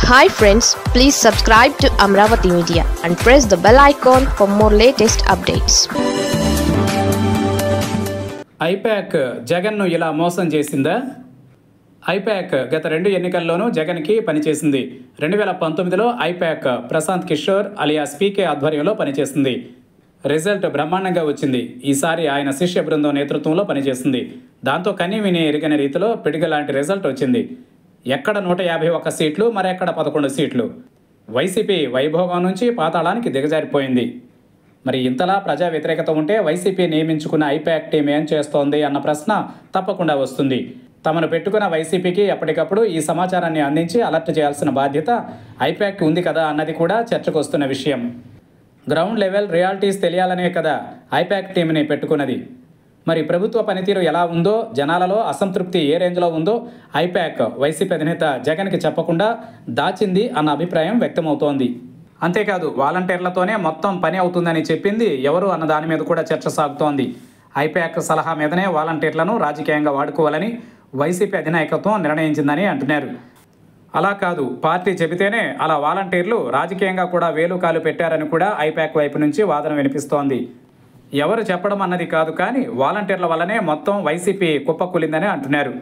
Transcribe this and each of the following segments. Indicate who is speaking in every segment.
Speaker 1: hi friends please subscribe to Amaravati media and press the bell icon for more latest updates
Speaker 2: IPAC జగన్ను ఇలా మోసం చేసిందా I-PAC గత రెండు ఎన్నికల్లోనూ జగన్కి పనిచేసింది రెండు వేల పంతొమ్మిదిలో IPAC Prashant Kishor alias PK ఆధ్వర్యంలో పనిచేసింది రిజల్ట్ బ్రహ్మాండంగా వచ్చింది ఈసారి ఆయన శిష్య బృందం నేతృత్వంలో పనిచేసింది దాంతో కనీ విని ఎరిగిన రీతిలో పిడిగ లాంటి రిజల్ట్ వచ్చింది ఎక్కడ నూట యాభై ఒక్క సీట్లు మరెక్కడ పదకొండు సీట్లు వైసీపీ వైభోగం నుంచి పాతాళానికి దిగజారిపోయింది మరి ఇంతలా ప్రజా వ్యతిరేకత ఉంటే వైసీపీ నియమించుకున్న ఐపాక్ టీం ఏం చేస్తోంది అన్న ప్రశ్న తప్పకుండా వస్తుంది తమను పెట్టుకున్న వైసీపీకి ఎప్పటికప్పుడు ఈ సమాచారాన్ని అందించి అలర్ట్ చేయాల్సిన బాధ్యత ఐపాక్ ఉంది కదా అన్నది కూడా చర్చకు వస్తున్న విషయం గ్రౌండ్ లెవెల్ రియాలిటీస్ తెలియాలనే కదా ఐపాక్ టీంని పెట్టుకున్నది మరి ప్రభుత్వ పనితీరు ఎలా ఉందో జనాలలో అసంతృప్తి ఏ రేంజ్లో ఉందో ఐపాక్ వైసీపీ అధినేత జగన్కి చెప్పకుండా దాచింది అన్న అభిప్రాయం వ్యక్తమవుతోంది అంతేకాదు వాలంటీర్లతోనే మొత్తం పని అవుతుందని చెప్పింది ఎవరు అన్న దాని మీద కూడా చర్చ సాగుతోంది ఐపాక్ సలహా మీదనే వాలంటీర్లను రాజకీయంగా వాడుకోవాలని వైసీపీ అధినాయకత్వం నిర్ణయించిందని అంటున్నారు అలా కాదు పార్టీ చెబితేనే అలా వాలంటీర్లు రాజకీయంగా కూడా వేలు కాలు పెట్టారని కూడా ఐపాక్ వైపు నుంచి వాదన వినిపిస్తోంది ఎవరు చెప్పడం అన్నది కాదు కానీ వాలంటీర్ల వల్లనే మొత్తం వైసీపీ కుప్పకూలిందని అంటున్నారు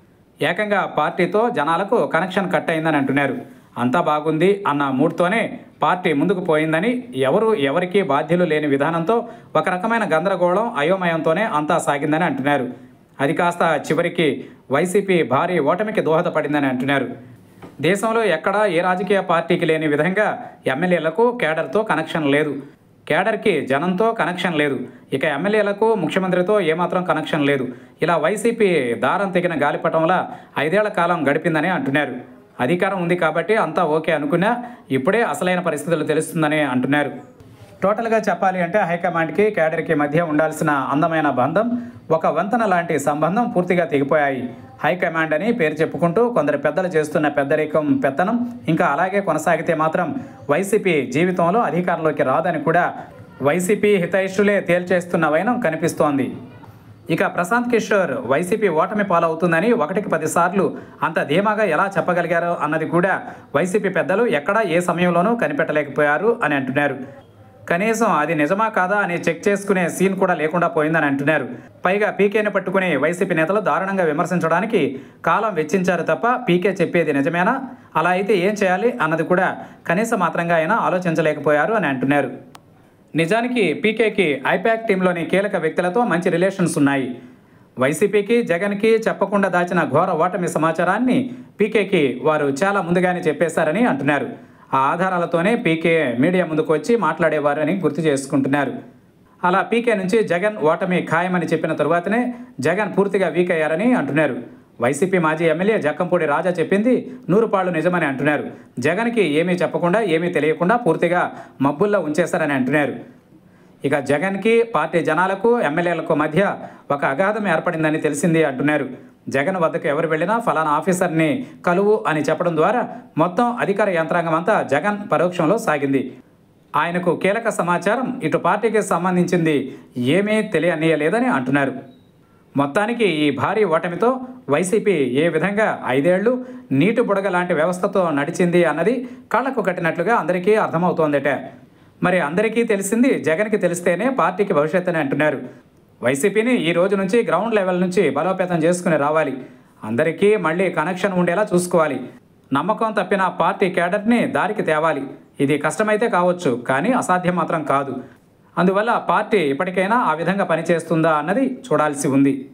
Speaker 2: ఏకంగా పార్టీతో జనాలకు కనెక్షన్ కట్ అయిందని అంటున్నారు అంతా బాగుంది అన్న మూడ్తోనే పార్టీ ముందుకు పోయిందని ఎవరు ఎవరికి బాధ్యులు లేని విధానంతో ఒక రకమైన గందరగోళం అయోమయంతోనే అంతా సాగిందని అంటున్నారు అది కాస్త చివరికి వైసీపీ భారీ ఓటమికి దోహదపడిందని అంటున్నారు దేశంలో ఎక్కడా ఏ రాజకీయ పార్టీకి లేని విధంగా ఎమ్మెల్యేలకు కేడర్తో కనెక్షన్ లేదు కేడర్కి జనంతో కనెక్షన్ లేదు ఇక ఎమ్మెల్యేలకు ముఖ్యమంత్రితో ఏమాత్రం కనెక్షన్ లేదు ఇలా వైసీపీ దారం తెగిన గాలిపటంలా ఐదేళ్ల కాలం గడిపిందని అంటున్నారు అధికారం ఉంది కాబట్టి అంతా ఓకే అనుకున్నా ఇప్పుడే అసలైన పరిస్థితులు తెలుస్తుందని అంటున్నారు టోటల్గా చెప్పాలి అంటే హైకమాండ్కి కేడర్కి మధ్య ఉండాల్సిన అందమైన బంధం ఒక వంతన లాంటి సంబంధం పూర్తిగా తెగిపోయాయి హైకమాండ్ అని పేరు చెప్పుకుంటూ కొందరు పెద్దలు చేస్తున్న పెద్దరికం పెత్తనం ఇంకా అలాగే కొనసాగితే మాత్రం వైసీపీ జీవితంలో అధికారంలోకి రాదని కూడా వైసీపీ హితైషులే తేల్చేస్తున్న వైనం కనిపిస్తోంది ఇక ప్రశాంత్ కిషోర్ వైసీపీ ఓటమి పాలవుతుందని ఒకటికి పదిసార్లు అంత ధీమాగా ఎలా చెప్పగలిగారో అన్నది కూడా వైసీపీ పెద్దలు ఎక్కడా ఏ సమయంలోనూ కనిపెట్టలేకపోయారు అని అంటున్నారు కనీసం అది నిజమా కాదా అని చెక్ చేసుకునే సీన్ కూడా లేకుండా పోయిందని అంటున్నారు పైగా పీకేని పట్టుకుని వైసీపీ నేతలు దారుణంగా విమర్శించడానికి కాలం వెచ్చించారు తప్ప పీకే చెప్పేది నిజమేనా అలా అయితే ఏం చేయాలి అన్నది కూడా కనీస మాత్రంగా అయినా ఆలోచించలేకపోయారు అని అంటున్నారు నిజానికి పీకేకి ఐపాక్ టీంలోని కీలక వ్యక్తులతో మంచి రిలేషన్స్ ఉన్నాయి వైసీపీకి జగన్కి చెప్పకుండా దాచిన ఘోర ఓటమి సమాచారాన్ని పీకేకి వారు చాలా ముందుగానే చెప్పేశారని అంటున్నారు ఆ ఆధారాలతోనే పీకే మీడియా ముందుకు వచ్చి మాట్లాడేవారని గుర్తు చేసుకుంటున్నారు అలా పీకే నుంచి జగన్ ఓటమి ఖాయమని చెప్పిన తరువాతనే జగన్ పూర్తిగా వీక్ అయ్యారని అంటున్నారు వైసీపీ మాజీ ఎమ్మెల్యే జక్కంపూడి రాజా చెప్పింది నూరు పాళ్ళు నిజమని అంటున్నారు జగన్కి ఏమీ చెప్పకుండా ఏమీ తెలియకుండా పూర్తిగా మబ్బుల్లో ఉంచేశారని అంటున్నారు ఇక జగన్కి పార్టీ జనాలకు ఎమ్మెల్యేలకు మధ్య ఒక అగాధం ఏర్పడిందని తెలిసింది అంటున్నారు జగన్ వద్దకు ఎవరు వెళ్ళినా ఫలానా ఆఫీసర్ని కలువు అని చెప్పడం ద్వారా మొత్తం అధికార యంత్రాంగం అంతా జగన్ పరోక్షంలో సాగింది ఆయనకు కీలక సమాచారం ఇటు పార్టీకి సంబంధించింది ఏమీ తెలియనీయలేదని అంటున్నారు మొత్తానికి ఈ భారీ ఓటమితో వైసీపీ ఏ విధంగా ఐదేళ్లు నీటి బుడగ లాంటి వ్యవస్థతో నడిచింది అన్నది కళ్ళకు కట్టినట్లుగా అందరికీ అర్థమవుతోందట మరి అందరికీ తెలిసింది జగన్కి తెలిస్తేనే పార్టీకి భవిష్యత్ అని అంటున్నారు వైసీపీని ఈ రోజు నుంచి గ్రౌండ్ లెవెల్ నుంచి బలోపేతం చేసుకుని రావాలి అందరికీ మళ్ళీ కనెక్షన్ ఉండేలా చూసుకోవాలి నమ్మకం తప్పిన పార్టీ కేడర్ని దారికి తేవాలి ఇది కష్టమైతే కావచ్చు కానీ అసాధ్యం మాత్రం కాదు అందువల్ల పార్టీ ఇప్పటికైనా ఆ విధంగా పనిచేస్తుందా అన్నది చూడాల్సి ఉంది